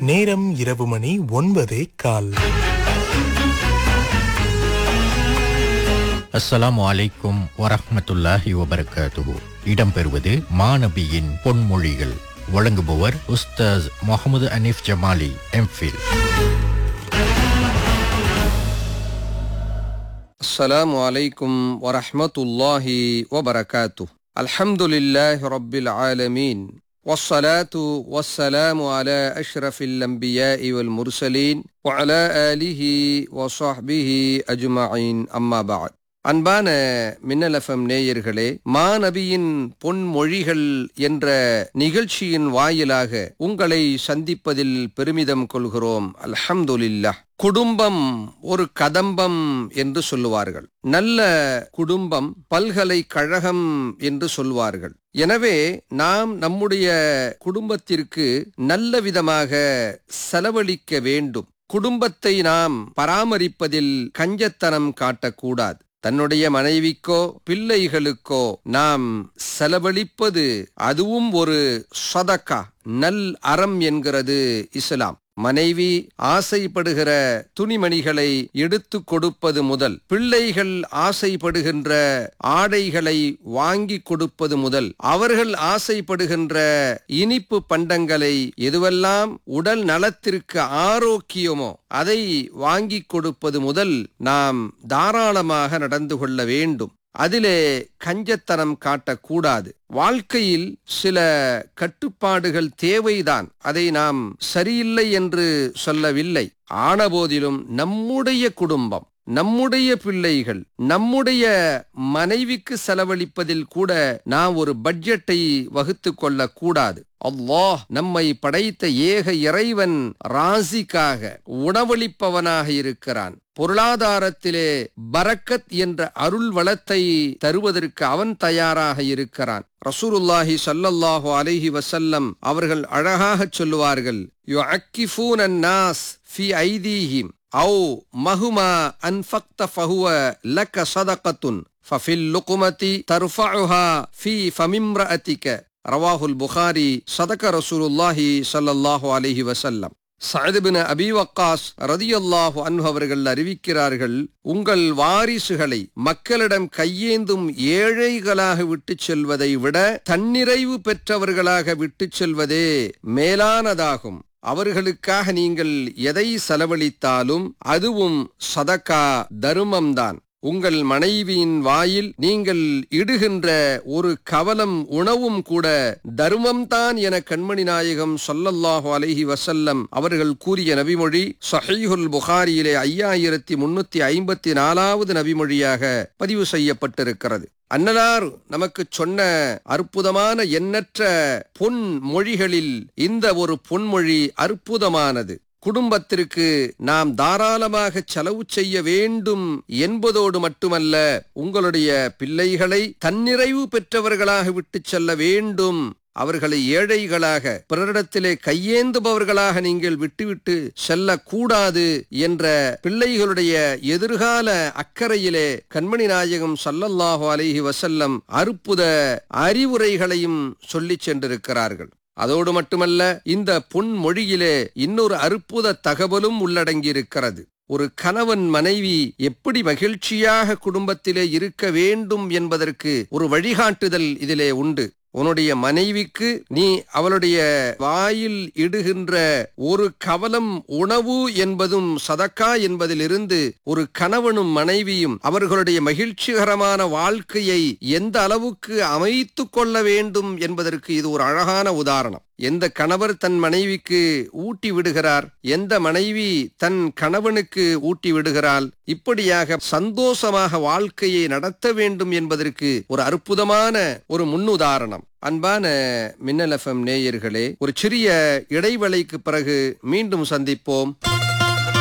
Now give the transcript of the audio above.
நேரம் இரவு மணி ஒன்பதே கால் அஸ்ஸலாமு அலைக்கும் வரஹ்மத்துல்லாஹி வபரகாத்துஹு இடம்பெறுவது மாநபியின் பொன்மொழிகள் வழங்குபவர் உஸ்தாஸ் முகமது அனீஃப் ஜமாலி எம்ஃபில் السلام عليكم ورحمة الله وبركاته الحمد لله رب العالمين والصلاة والسلام على أشرف الأنبياء والمرسلين وعلى آله وصحبه أجمعين أما بعد அன்பான மின்னலஃபம் நேயர்களே மாநபியின் பொன்மொழிகள் என்ற நிகழ்ச்சியின் வாயிலாக உங்களை சந்திப்பதில் பெருமிதம் கொள்கிறோம் அல்ஹம்துலில்லாஹ் குடும்பம் ஒரு கதம்பம் என்று சொல்லுவார்கள் நல்ல குடும்பம் பல்கலைக்கழகம் என்று சொல்வார்கள் எனவே நாம் நம்முடைய குடும்பத்திற்கு நல்ல விதமாக செலவழிக்க வேண்டும் குடும்பத்தை நாம் பராமரிப்பதில் கஞ்சத்தனம் காட்டக்கூடாது தன்னுடைய மனைவிக்கோ பிள்ளைகளுக்கோ நாம் செலவழிப்பது அதுவும் ஒரு சதக்கா நல் அறம் என்கிறது இஸ்லாம் மனைவி ஆசைப்படுகிற துணிமணிகளை எடுத்து கொடுப்பது முதல் பிள்ளைகள் ஆசைப்படுகின்ற ஆடைகளை வாங்கி கொடுப்பது முதல் அவர்கள் ஆசைப்படுகின்ற இனிப்பு பண்டங்களை எதுவெல்லாம் உடல் நலத்திற்கு ஆரோக்கியமோ அதை வாங்கி கொடுப்பது முதல் நாம் தாராளமாக நடந்து கொள்ள வேண்டும் அதிலே கஞ்சத்தனம் காட்டக்கூடாது வாழ்க்கையில் சில கட்டுப்பாடுகள் தேவைதான் அதை நாம் சரியில்லை என்று சொல்லவில்லை ஆனபோதிலும் நம்முடைய குடும்பம் நம்முடைய பிள்ளைகள் நம்முடைய மனைவிக்கு செலவழிப்பதில் கூட நாம் ஒரு பட்ஜெட்டை வகுத்து கொள்ள கூடாது அல்லாஹ் நம்மை படைத்த ஏக இறைவன் ராசிக்காக உணவளிப்பவனாக இருக்கிறான் பொருளாதாரத்திலே பரக்கத் என்ற அருள் வளத்தை தருவதற்கு அவன் தயாராக இருக்கிறான் ரசூலுல்லாஹி சல்லல்லாஹு அலைஹி வசல்லம் அவர்கள் அழகாக சொல்லுவார்கள் யுஅக்கிஃபூன நாஸ் ஃபி ஐதீஹிம் أو مهما أنفقت فهو لك صدقة ففي اللقمة ترفعها في فم امرأتك رواه البخاري صدق رسول الله صلى الله عليه وسلم சஅதுபின் அபி வக்காஸ் ரதியல்லாஹு அன்ஹு அவர்கள் அறிவிக்கிறார்கள் உங்கள் வாரிசுகளை மக்களிடம் கையேந்தும் ஏழைகளாக விட்டுச் செல்வதை விட தன்னிறைவு பெற்றவர்களாக விட்டுச் செல்வதே மேலானதாகும் அவர்களுக்காக நீங்கள் எதை செலவழித்தாலும் அதுவும் சதக்கா தருமம்தான் உங்கள் மனைவியின் வாயில் நீங்கள் இடுகின்ற ஒரு கவலம் உணவும் கூட தர்மம்தான் என கண்மணி நாயகம் சொல்லல்லாஹு அலைஹி வசல்லம் அவர்கள் கூறிய நபிமொழி சஹீஹுல் புகாரியிலே ஐயாயிரத்தி முன்னூத்தி ஐம்பத்தி நாலாவது நபிமொழியாக பதிவு செய்யப்பட்டிருக்கிறது அன்னலார் நமக்கு சொன்ன அற்புதமான எண்ணற்ற பொன் மொழிகளில் இந்த ஒரு பொன்மொழி அற்புதமானது குடும்பத்திற்கு நாம் தாராளமாக செலவு செய்ய வேண்டும் என்பதோடு மட்டுமல்ல உங்களுடைய பிள்ளைகளை தன்னிறைவு பெற்றவர்களாக விட்டு செல்ல வேண்டும் அவர்களை ஏழைகளாக பிறரிடத்திலே கையேந்துபவர்களாக நீங்கள் விட்டுவிட்டு செல்லக்கூடாது என்ற பிள்ளைகளுடைய எதிர்கால அக்கறையிலே கண்மணி நாயகம் சல்லல்லாஹு அலைஹி வசல்லம் அற்புத அறிவுரைகளையும் சொல்லிச் சென்றிருக்கிறார்கள் அதோடு மட்டுமல்ல இந்த பொன்மொழியிலே இன்னொரு அற்புத தகவலும் உள்ளடங்கியிருக்கிறது ஒரு கணவன் மனைவி எப்படி மகிழ்ச்சியாக குடும்பத்திலே இருக்க வேண்டும் என்பதற்கு ஒரு வழிகாட்டுதல் இதிலே உண்டு உன்னுடைய மனைவிக்கு நீ அவளுடைய வாயில் இடுகின்ற ஒரு கவலம் உணவு என்பதும் சதக்கா என்பதிலிருந்து ஒரு கணவனும் மனைவியும் அவர்களுடைய மகிழ்ச்சிகரமான வாழ்க்கையை எந்த அளவுக்கு அமைத்து கொள்ள வேண்டும் என்பதற்கு இது ஒரு அழகான உதாரணம் எந்த கணவர் தன் மனைவிக்கு ஊட்டி விடுகிறார் எந்த மனைவி தன் கணவனுக்கு ஊட்டி விடுகிறாள் இப்படியாக சந்தோஷமாக வாழ்க்கையை நடத்த வேண்டும் என்பதற்கு ஒரு அற்புதமான ஒரு முன்னுதாரணம் அன்பான மின்னல் எஃப்எம் நேயர்களே ஒரு சிறிய இடைவேளைக்கு பிறகு மீண்டும் சந்திப்போம்